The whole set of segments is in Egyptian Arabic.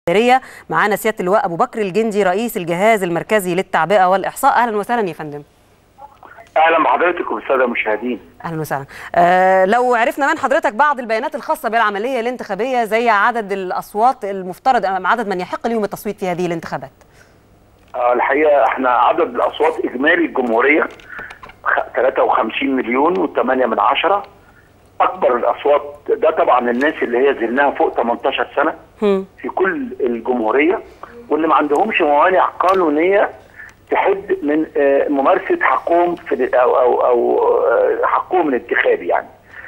الإدارية معانا سيادة اللواء أبو بكر الجندي رئيس الجهاز المركزي للتعبئة والإحصاء أهلا وسهلا يا فندم اهلا بحضرتك والساده المشاهدين أهلا وسهلا أه لو عرفنا من حضرتك بعض البيانات الخاصة بالعملية الانتخابية زي عدد الأصوات المفترض أم عدد من يحق لهم التصويت في هذه الانتخابات آه الحقيقه احنا عدد الاصوات اجمالي الجمهوريه خ- 53 مليون و8 من عشرة اكبر الاصوات ده طبعا الناس اللي هي سنها فوق 18 سنه هم. في كل الجمهوريه واللي ما عندهمش موانع قانونيه تحد من آه، ممارسه حقهم في ال- او او او آه، حقهم الانتخابي يعني.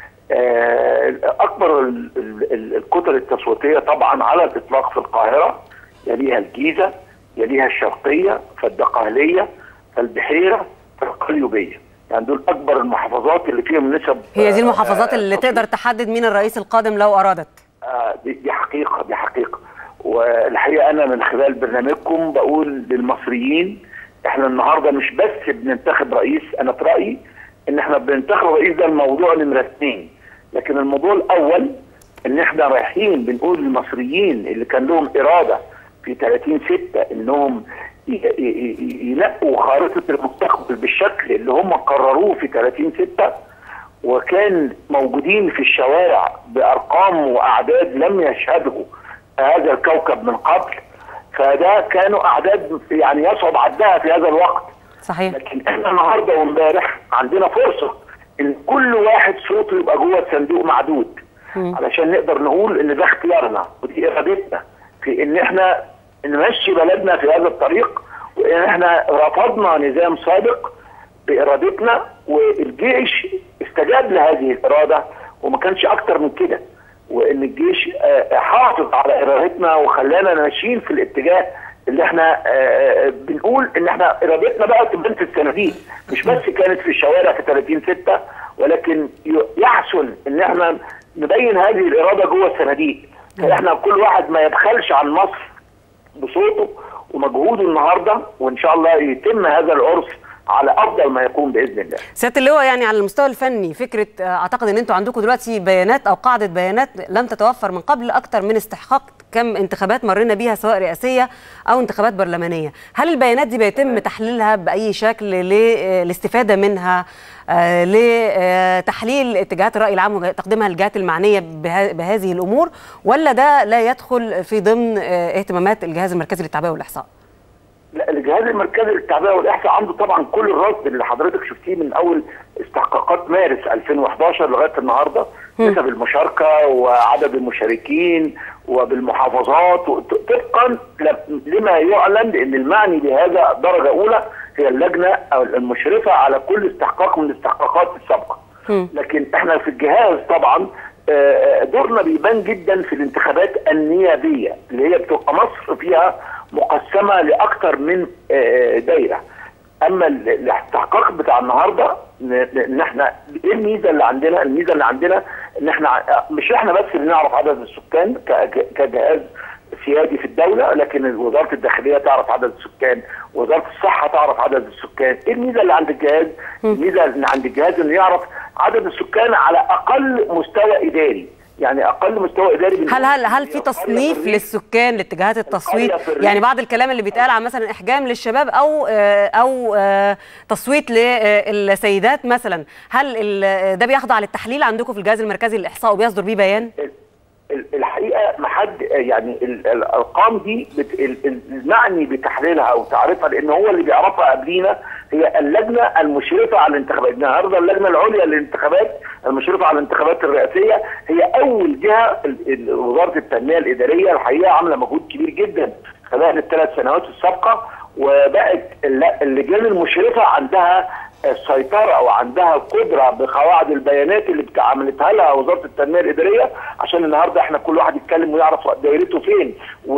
آه، اكبر ال- ال- ال- الكتل التصويتيه طبعا على الاطلاق في القاهره يليها الجيزه يليها الشرقيه فالدقهليه فالبحيره فالقليوبيه يعني دول اكبر المحافظات اللي فيهم نسب هي دي آه، المحافظات آه، اللي تصويت. تقدر تحدد مين الرئيس القادم لو أرادت آه، دي دي حقيقة دي حقيقة والحقيقة أنا من خلال برنامجكم بقول للمصريين إحنا النهاردة مش بس بننتخب رئيس أنا في رأيي إن إحنا بننتخب رئيس ده الموضوع نمرة اثنين لكن الموضوع الأول إن إحنا رايحين بنقول للمصريين اللي كان لهم إرادة في 30 6 إنهم ي- ي- ي- ينقوا خارطة المستقبل بالشكل اللي هم قرروه في 30 6 وكان موجودين في الشوارع بارقام واعداد لم يشهده هذا الكوكب من قبل فده كانوا اعداد يعني يصعب عدها في هذا الوقت صحيح لكن احنا النهارده وامبارح عندنا فرصه ان كل واحد صوته يبقى جوه الصندوق معدود علشان نقدر نقول ان ده اختيارنا ودي ارادتنا في ان احنا نمشي بلدنا في هذا الطريق وان احنا رفضنا نظام سابق بارادتنا والجيش استجاب لهذه الاراده وما كانش اكتر من كده وان الجيش آه، حافظ على ارادتنا وخلانا ماشيين في الاتجاه اللي احنا آه، بنقول ان احنا ارادتنا بقى تبان في الصناديق مش بس كانت في الشوارع في 30 6 ولكن ي- يحسن ان احنا نبين هذه الاراده جوه الصناديق فاحنا كل واحد ما يبخلش عن مصر بصوته ومجهوده النهارده وان شاء الله يتم هذا العرس على افضل ما يكون باذن الله. سياده اللواء يعني على المستوى الفني فكره آه، اعتقد ان انتوا عندكم دلوقتي بيانات او قاعده بيانات لم تتوفر من قبل اكتر من استحقاق كم انتخابات مرينا بيها سواء رئاسيه او انتخابات برلمانيه هل البيانات دي بيتم تحليلها باي شكل للاستفاده منها آه، لتحليل اتجاهات الراي العام وتقديمها للجهات المعنيه بها- بهذه الامور ولا ده لا يدخل في ضمن آه، اهتمامات الجهاز المركزي للتعبئه والاحصاء لا الجهاز المركزي للتعبئه والاحصاء عنده طبعا كل الرصد اللي حضرتك شفتيه من اول استحقاقات مارس 2011 لغايه النهارده نسب المشاركه وعدد المشاركين وبالمحافظات وط- طبقا ل- لما يعلن لان المعني بهذا درجه اولى هي اللجنه او المشرفه على كل استحقاق من الاستحقاقات السابقه. لكن احنا في الجهاز طبعا آه، دورنا بيبان جدا في الانتخابات النيابيه اللي هي بتبقى مصر فيها مقسمه لاكثر من آه، دايره. اما ال- الاستحقاق بتاع النهارده ن- ن- ان احنا ايه الميزه اللي عندنا؟ الميزه اللي عندنا ان احنا ع- مش احنا بس اللي نعرف عدد السكان ك- ك- كجهاز سيادي في الدوله لكن وزاره الداخليه تعرف عدد السكان، وزاره الصحه تعرف عدد السكان، ايه الميزه اللي عند الجهاز؟ الميزه اللي عند الجهاز انه يعرف عدد السكان على اقل مستوى اداري، يعني اقل مستوى اداري بنقول هل هل هل في هي القرية تصنيف في الريف. للسكان لاتجاهات التصويت القرية في الريف. يعني بعض الكلام اللي بيتقال عن مثلا احجام للشباب او آه، او آه، تصويت للسيدات مثلا هل ال- ده بيخضع للتحليل عندكم في الجهاز المركزي للاحصاء وبيصدر بيه بيان ال- الحقيقه ما حد يعني ال- الارقام دي بت ال- ال- المعني بتحليلها او تعريفها لان هو اللي بيعرفها قبلينا هي اللجنه المشرفه على الانتخابات النهارده اللجنه العليا للانتخابات المشرفه على الانتخابات الرئاسيه هي اول جهه ال- ال- وزاره التنميه الاداريه الحقيقه عامله مجهود كبير جدا خلال الثلاث سنوات السابقه وبقت الل- اللجان المشرفه عندها السيطره او عندها القدره بقواعد البيانات اللي بت- عملتها لها وزاره التنميه الاداريه عشان النهارده احنا كل واحد يتكلم ويعرف دايرته فين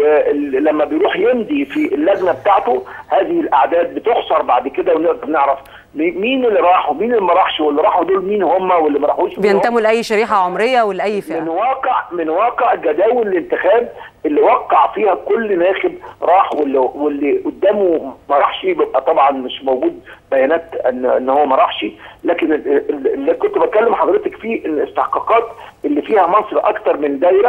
ولما بيروح يمضي في اللجنه بتاعته هذه الاعداد بتحصر بعد كده ونقدر نعرف مي- مين اللي راح ومين اللي ما راحش واللي راحوا دول مين هم واللي ما راحوش مين هم. بينتموا لاي شريحه عمريه ولاي من فئه واقع من واقع جداول الانتخاب اللي وقع فيها كل ناخب راح واللي واللي قدامه ما راحش بيبقى طبعا مش موجود بيانات ان ان هو ما راحش لكن ال- ال- اللي كنت بكلم حضرتك فيه الاستحقاقات اللي فيها مصر اكتر من دايره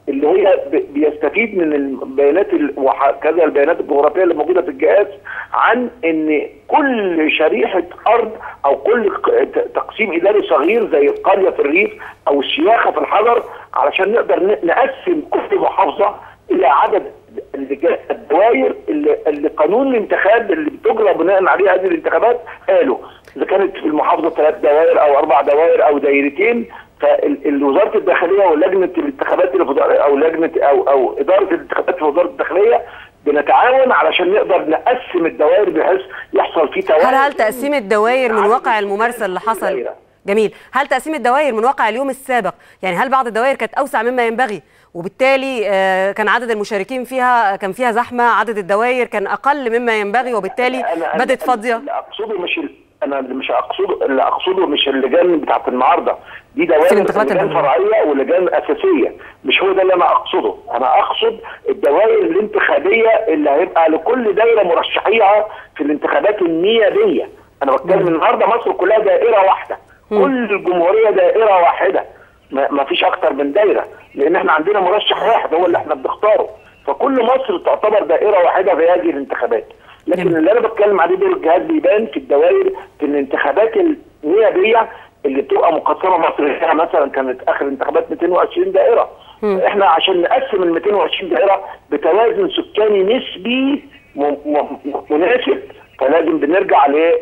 اللي هي ب- بيستفيد من البيانات ال- وهكذا البيانات الجغرافيه اللي موجوده في الجهاز عن ان كل شريحه ارض او كل ق- ت- تقسيم اداري صغير زي القريه في الريف او الشياخه في الحجر علشان نقدر ن- نقسم كل محافظه الى عدد اللجان الدوائر اللي, اللي قانون الانتخاب اللي بتجرى بناء عليه هذه الانتخابات قالوا اذا كانت في المحافظه ثلاث دوائر او اربع دوائر او دايرتين فوزاره الداخليه ولجنه الانتخابات اللي في وزارة- او لجنه او او اداره الانتخابات في وزاره الداخليه بنتعاون علشان نقدر نقسم الدوائر بحيث يحصل فيه توازن هل هل تقسيم الدوائر من عدد واقع الممارسه اللي حصل دايرة. جميل هل تقسيم الدوائر من واقع اليوم السابق يعني هل بعض الدوائر كانت اوسع مما ينبغي وبالتالي آه، كان عدد المشاركين فيها كان فيها زحمه عدد الدوائر كان اقل مما ينبغي وبالتالي أنا- أنا- بدت فاضيه اللي اقصده مش ال- انا اللي مش اقصده اللي اقصده مش اللجان بتاعت النهارده دي دوائر الانتخابات لجان العمومية. فرعيه ولجان اساسيه مش هو ده اللي انا اقصده انا اقصد الدوائر الانتخابيه اللي هيبقى لكل دايره مرشحيها في الانتخابات النيابيه انا بتكلم النهارده مصر كلها دائره واحده كل الجمهوريه دائره واحده ما ما فيش اكتر من دايره لان احنا عندنا مرشح واحد هو اللي احنا بنختاره فكل مصر تعتبر دائره واحده في هذه الانتخابات لكن جميل. اللي انا بتكلم عليه دور الجهاز بيبان في الدوائر في الانتخابات النيابيه اللي بتبقى مقسمه مصر فيها مثلا كانت اخر انتخابات 220 دائره احنا عشان نقسم ال 220 دائره بتوازن سكاني نسبي م- م- م- مناسب فلازم بنرجع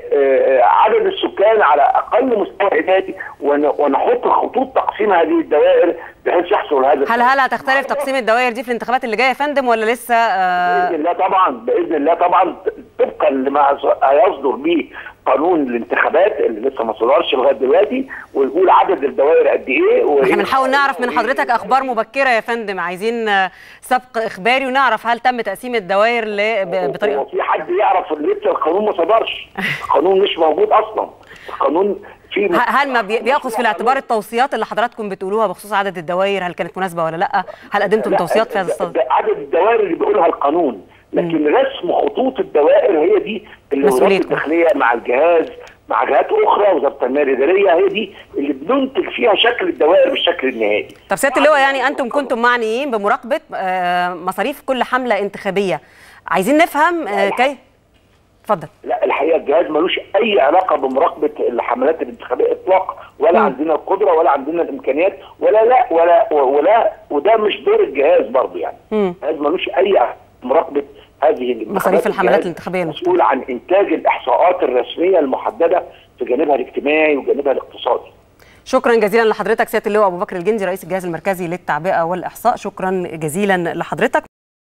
لعدد السكان على اقل مستوى اداري ون- ونحط خطوط تقسيم هذه الدوائر بحيث يحصل هذا هل هل هتختلف تقسيم الدوائر دي في الانتخابات اللي جايه يا فندم ولا لسه آه، باذن الله طبعا باذن الله طبعا طبقا لما هيصدر به قانون الانتخابات اللي لسه ما صدرش لغايه دلوقتي ويقول عدد الدوائر قد ايه وإيه احنا بنحاول نعرف من حضرتك اخبار مبكره يا فندم عايزين آه، سبق اخباري ونعرف هل تم تقسيم الدوائر ل- ب- بطريقه وفي حد يعرف ان لسه القانون ما صدرش القانون مش موجود اصلا القانون في ه- هل ما بي- بياخذ في الاعتبار التوصيات اللي حضراتكم بتقولوها بخصوص عدد الدوائر هل كانت مناسبه ولا لا هل قدمتم لا، توصيات في هذا ده- الصدد ده عدد الدوائر اللي بيقولها القانون لكن رسم خطوط الدوائر هي دي اللي وزاره مسؤوليتكم. الداخليه مع الجهاز مع جهات اخرى وزاره التنميه الاداريه هي دي اللي بننتج فيها شكل الدوائر بالشكل النهائي طب سياده اللواء يعني انتم كنتم معنيين بمراقبه آه، مصاريف كل حمله انتخابيه عايزين نفهم آه، كيف اتفضل لا الحقيقه الجهاز ملوش اي علاقه بمراقبه الحملات الانتخابيه اطلاقا ولا مم. عندنا القدره ولا عندنا الامكانيات ولا لا ولا ولا وده مش دور الجهاز برضه يعني مم. الجهاز ملوش اي علاقة بمراقبه هذه الانتخابات مصاريف الحملات الجهاز الانتخابية مسؤول عن انتاج الاحصاءات الرسميه المحدده في جانبها الاجتماعي وجانبها الاقتصادي شكرا جزيلا لحضرتك سياده اللواء ابو بكر الجندي رئيس الجهاز المركزي للتعبئه والاحصاء شكرا جزيلا لحضرتك